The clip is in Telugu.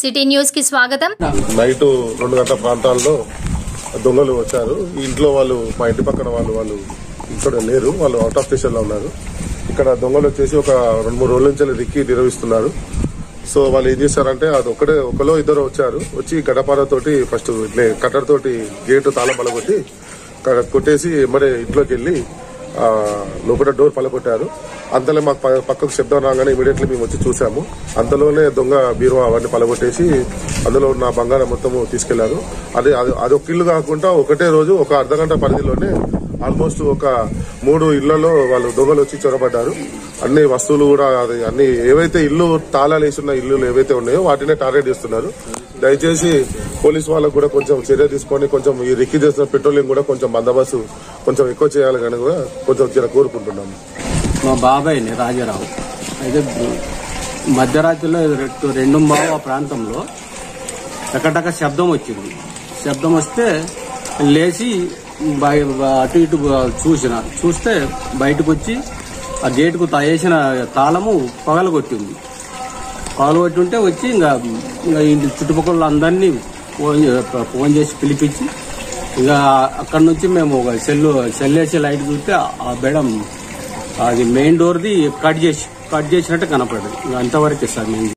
సిటీ న్యూస్ కి స్వాగతం నైట్ రెండు గంటల ప్రాంతాల్లో దొంగలు వచ్చారు ఈ ఇంట్లో వాళ్ళు మా ఇంటి పక్కన వాళ్ళు వాళ్ళు ఇక్కడ లేరు వాళ్ళు అవుట్ ఆఫ్ స్టేషన్ లో ఉన్నారు ఇక్కడ దొంగలు వచ్చేసి ఒక రెండు మూడు రోజుల నుంచి రిక్కి నిర్వహిస్తున్నారు సో వాళ్ళు ఏం చేశారంటే అది ఒకటే ఒకలో ఇద్దరు వచ్చారు వచ్చి గడపార తోటి ఫస్ట్ ఇట్లే కట్టర్ తోటి గేట్ తాళం పలగొట్టి క- కొట్టేసి మరి ఇంట్లోకి వెళ్ళి ఆ, లోపల డోర్ పలగొట్టారు అంతలో మాకు ప- పక్కకు శబ్దం రాగానే ఇమీడియట్లీ మేము వచ్చి చూసాము అంతలోనే దొంగ బీరువా అవన్నీ పలగొట్టేసి అందులో ఉన్న బంగారం మొత్తము తీసుకెళ్లారు అది అది అదొక ఇల్లు కాకుండా ఒకటే రోజు ఒక అర్ధ గంట పరిధిలోనే ఆల్మోస్ట్ ఒక మూడు ఇళ్లలో వాళ్ళు దొంగలు వచ్చి చొరబడ్డారు అన్ని వస్తువులు కూడా అది అన్ని ఏవైతే ఇల్లు తాళాలు వేసున్న ఇల్లులు ఏవైతే ఉన్నాయో వాటినే టార్గెట్ చేస్తున్నారు దయచేసి పోలీస్ వాళ్ళకు కూడా కొంచెం చర్య తీసుకొని కొంచెం ఈ రిక్కి చేస్తున్న పెట్రోలింగ్ కూడా కొంచెం బందోబస్తు కొంచెం ఎక్కువ చేయాలి కానీ కూడా కొంచెం జర కోరుకుంటున్నాము మా బాబాయ్ని రాజారావు అయితే మధ్యరాత్రిలో రె- రెండు మావ ప్రాంతంలో టకటక శబ్దం వచ్చింది శబ్దం వస్తే లేచి బయ- అటు ఇటు చూసిన చూస్తే బయటకు వచ్చి ఆ గేటుకు వేసిన తాళము పగలగొట్టింది పగలగొట్టి ఉంటే వచ్చి ఇంకా ఇంకా ఇంటి చుట్టుపక్కల అందరినీ ఫోన్ చే- ఫోన్ చేసి పిలిపించి ఇంకా అక్కడ నుంచి మేము ఒక సెల్ సెల్ వేసి లైట్ చూస్తే ఆ బెడం అది మెయిన్ డోర్ది కట్ చేసి కట్ చేసినట్టు కనపడదు ఇంకా అంతవరకే సార్ మేము